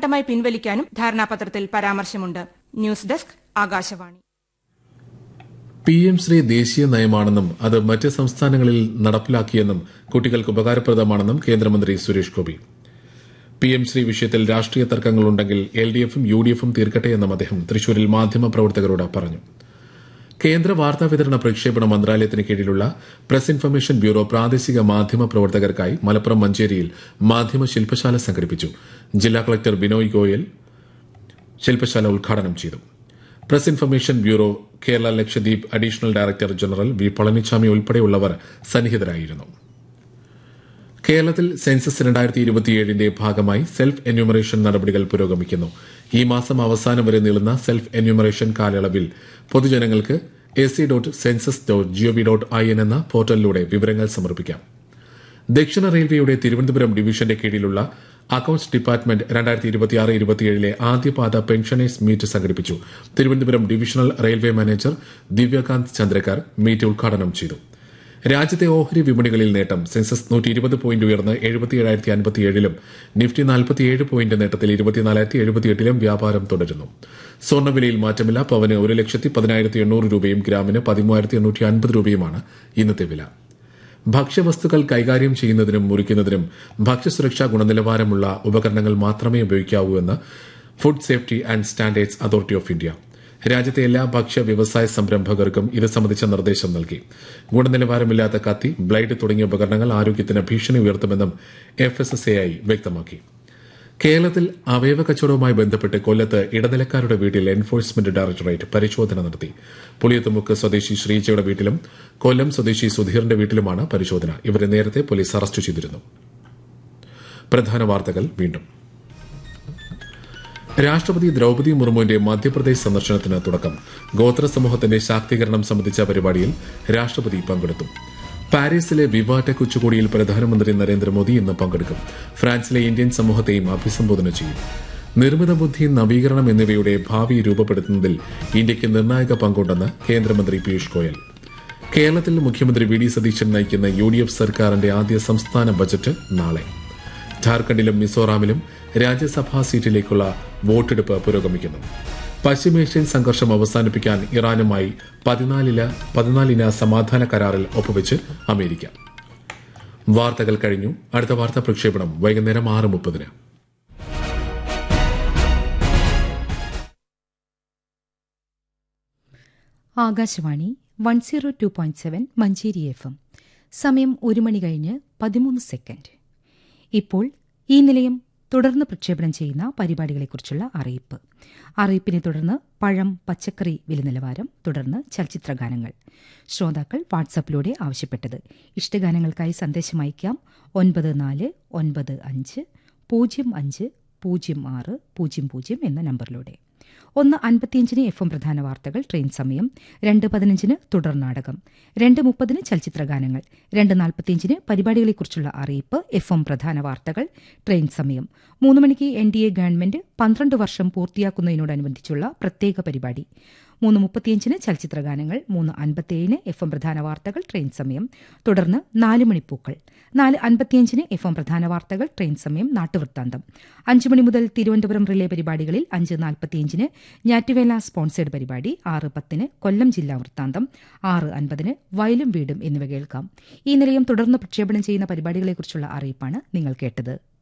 ഘട്ടമായി പിൻവലിക്കാനും ധാരണാപത്രത്തിൽ പരാമർശമുണ്ട് news desk Akashvani P M Shri ദേശീയ നയമാണെന്നും അത് മറ്റ് സംസ്ഥാനങ്ങളിൽ നടപ്പിലാക്കിയെന്നും കുട്ടികൾക്ക് ഉപകാരപ്രദമാണെന്നും കേന്ദ്രമന്ത്രി സുരേഷ് ഗോപി പി എം ശ്രീ വിഷയത്തിൽ രാഷ്ട്രീയ തർക്കങ്ങളുണ്ടെങ്കിൽ എൽ ഡി എഫും യു ഡി എഫും തീർക്കട്ടെയെന്നും അദ്ദേഹം തൃശൂരിൽ മാധ്യമപ്രവർത്തകരോട് പറഞ്ഞു കേന്ദ്ര വാർത്താ വിതരണ പ്രക്ഷേപണ മന്ത്രാലയത്തിന് കീഴിലുള്ള പ്രസ് ഇൻഫർമേഷൻ ബ്യൂറോ പ്രാദേശിക മാധ്യമ പ്രവർത്തകർക്കായി മലപ്പുറം മഞ്ചേരിയിൽ മാധ്യമ ശില്പശാല സംഘടിപ്പിച്ചു ജില്ലാ കളക്ടർ ബിനോയ് ഗോയൽ ശില്പശാല ഉദ്ഘാടനം ചെയ്തു Press Information Bureau Kerala Lakshadweep additional director general V Palaniswami ഉൾപ്പെടെയുള്ളവർ സന്നിഹിതരായിരുന്നു കേരളത്തിൽ സെൻസസ് രണ്ടായിരത്തി ഇരുപത്തിയേഴിന്റെ ഭാഗമായി സെൽഫ് എന്യൂമറേഷൻ നടപടികൾ പുരോഗമിക്കുന്നു ഈ മാസം അവസാനം വരെ നീളുന്ന സെൽഫ് എന്യൂമറേഷൻ കാലയളവിൽ പൊതുജനങ്ങൾക്ക് A C dot census dot gov dot I N എന്ന പോർട്ടലിലൂടെ വിവരങ്ങൾ സമർപ്പിക്കാം ദക്ഷിണ റെയിൽവേയുടെ തിരുവനന്തപുരം ഡിവിഷന്റെ കീഴിലുള്ള അക്കൌണ്ട്സ് ഡിപ്പാർട്ട്മെന്റ് രണ്ടായിരത്തി ഇരുപത്തിയാറ് ഇരുപത്തിയേഴിലെ ആദ്യപാദ പെൻഷനേഴ്സ് മീറ്റ് സംഘടിപ്പിച്ചു Thiruvananthapuram divisional railway manager Divyakant Chandrakar meet ഉദ്ഘാടനം ചെയ്തു രാജ്യത്തെ ഓഹരി വിപണികളിൽ നേട്ടം സെൻസസ് നൂറ്റി ഇരുപത് പോയിന്റ് ഉയർന്ന് എഴുപത്തിയേഴായിരത്തി അൻപത്തിയേഴിലും നിഫ്റ്റി നാൽപ്പത്തിയേഴ് പോയിന്റ് നേട്ടത്തിൽ ഇരുപത്തിനാലായിരത്തി എഴുപത്തിയെട്ടിലും വ്യാപാരം തുടരുന്നു സ്വർണ്ണവിലയിൽ മാറ്റമില്ല പവന് ഒരു ലക്ഷത്തി പതിനായിരത്തി എണ്ണൂറ് രൂപയും ഗ്രാമിന് പതിമൂവായിരത്തി എണ്ണൂറ്റി അൻപത് രൂപയുമാണ് ഇന്നത്തെ വില ഭക്ഷ്യവസ്തുക്കൾ കൈകാര്യം ചെയ്യുന്നതിനും മുറിക്കുന്നതിനും ഭക്ഷ്യസുരക്ഷാ ഗുണനിലവാരമുള്ള ഉപകരണങ്ങൾ മാത്രമേ ഉപയോഗിക്കാവൂ എന്ന് Food Safety and Standards Authority of India രാജ്യത്തെ എല്ലാ ഭക്ഷ്യ വ്യവസായ സംരംഭകർക്കും ഇത് സംബന്ധിച്ച നിർദ്ദേശം നൽകി ഗുണനിലവാരമില്ലാത്ത കത്തി ബ്ലൈഡ് തുടങ്ങിയ ഉപകരണങ്ങൾ ആരോഗ്യത്തിന് ഭീഷണി ഉയർത്തുമെന്നും F S S A I വ്യക്തമാക്കി കേരളത്തിൽ അവയവ കച്ചവടവുമായി ബന്ധപ്പെട്ട് കൊല്ലത്ത് ഇടനിലക്കാരുടെ വീട്ടിൽ എൻഫോഴ്സ്മെന്റ് ഡയറക്ടറേറ്റ് പരിശോധന നടത്തി പുളിയത്തുമുക്ക് സ്വദേശി ശ്രീജയുടെ വീട്ടിലും കൊല്ലം സ്വദേശി സുധീറിന്റെ വീട്ടിലുമാണ് പരിശോധന ഇവരെ നേരത്തെ പോലീസ് അറസ്റ്റ് ചെയ്തിരുന്നു പ്രധാന വാർത്തകൾ വീണ്ടും രാഷ്ട്രപതി ദ്രൌപദി മുർമുവിന്റെ മധ്യപ്രദേശ് സന്ദർശനത്തിന് തുടക്കം ഗോത്ര സമൂഹത്തിന്റെ ശാക്തീകരണം സംബന്ധിച്ച പരിപാടിയിൽ രാഷ്ട്രപതി പങ്കെടുത്തു പാരീസിലെ വിവാടെക് ഉച്ചകോടിയിൽ പ്രധാനമന്ത്രി നരേന്ദ്രമോദി ഇന്ന് പങ്കെടുക്കും ഫ്രാൻസിലെ ഇന്ത്യൻ സമൂഹത്തെയും അഭിസംബോധന ചെയ്യും നിർമ്മിത ബുദ്ധി നവീകരണം എന്നിവയുടെ ഭാവി രൂപപ്പെടുത്തുന്നതിൽ ഇന്ത്യയ്ക്ക് നിർണായക പങ്കുണ്ടെന്ന് കേന്ദ്രമന്ത്രി പീയൂഷ് ഗോയൽ കേരളത്തിൽ മുഖ്യമന്ത്രി വി ഡി സതീശൻ നയിക്കുന്ന യു ഡി എഫ് സർക്കാരിന്റെ ആദ്യ സംസ്ഥാന ബജറ്റ് നാളെ ഝാർഖണ്ഡിലും മിസോറാമിലും രാജ്യസഭാ സീറ്റിലേക്കുള്ള വോട്ടെടുപ്പ് പുരോഗമിക്കുന്നു പശ്ചിമേഷ്യൻ സംഘർഷം അവസാനിപ്പിക്കാൻ ഇറാനുമായി പതിനാലില പതിനാലിന സമാധാന കരാറിൽ ഒപ്പുവെച്ച് അമേരിക്ക വാർത്തകൾ കഴിഞ്ഞു അടുത്ത വാർത്താ പ്രക്ഷേപണം വൈകുന്നേരം ആറ് മുപ്പതിന് Akashvani one zero two point seven Manjeri F M സമയം ഒരു മണി കഴിഞ്ഞ് പതിമൂന്ന് സെക്കൻഡ് ഇപ്പോൾ ഈ നിലയം തുടർന്ന് പ്രക്ഷേപണം ചെയ്യുന്ന പരിപാടികളെക്കുറിച്ചുള്ള അറിയിപ്പ് അറിയിപ്പിനെ തുടർന്ന് പഴം പച്ചക്കറി വില നിലവാരം തുടർന്ന് ചലച്ചിത്ര ഗാനങ്ങൾ ശ്രോതാക്കൾ വാട്സാപ്പിലൂടെ ആവശ്യപ്പെട്ടത് ഇഷ്ടഗാനങ്ങൾക്കായി സന്ദേശം അയക്കാം ഒൻപത് നാല് ഒൻപത് അഞ്ച് പൂജ്യം അഞ്ച് പൂജ്യം ആറ് പൂജ്യം പൂജ്യം എന്ന നമ്പറിലൂടെ ഒന്ന് അൻപത്തിയഞ്ചിന് എഫ് എം പ്രധാന വാർത്തകൾ ട്രെയിൻ സമയം രണ്ട് പതിനഞ്ചിന് തുടർ നാടകം രണ്ട് മുപ്പതിന് ചലച്ചിത്ര ഗാനങ്ങൾ രണ്ട് നാൽപ്പത്തിയഞ്ചിന് പരിപാടികളെക്കുറിച്ചുള്ള അറിയിപ്പ് എഫ് എം പ്രധാന വാർത്തകൾ ട്രെയിൻ സമയം മൂന്ന് മണിക്ക് എൻ ഡി എ ഗവൺമെന്റ് പന്ത്രണ്ട് വർഷം പൂർത്തിയാക്കുന്നതിനോടനുബന്ധിച്ചുള്ള പ്രത്യേക പരിപാടി മൂന്ന് മുപ്പത്തിയഞ്ചിന് ചലച്ചിത്ര ഗാനങ്ങൾ മൂന്ന് അൻപത്തിയേഴിന് എഫ് എം പ്രധാന വാർത്തകൾ ട്രെയിൻ സമയം തുടർന്ന് നാല് മണിപ്പൂക്കൾ നാല് അൻപത്തിയഞ്ചിന് എഫ് എം പ്രധാന വാർത്തകൾ ട്രെയിൻ സമയം നാട്ടുവൃത്താന്തം അഞ്ച് മണി മുതൽ തിരുവനന്തപുരം റിലേ പരിപാടികളിൽ അഞ്ച് നാൽപ്പത്തിയഞ്ചിന് ഞാറ്റുവേല സ്പോൺസേഡ് പരിപാടി ആറ് പത്തിന് കൊല്ലം ജില്ലാ വൃത്താന്തം ആറ് അൻപതിന് വയലും വീടും എന്നിവ കേൾക്കാം ഈ നിലയം തുടർന്ന് പ്രക്ഷേപണം ചെയ്യുന്ന പരിപാടികളെക്കുറിച്ചുള്ള അറിയിപ്പാണ് നിങ്ങൾ കേട്ടത്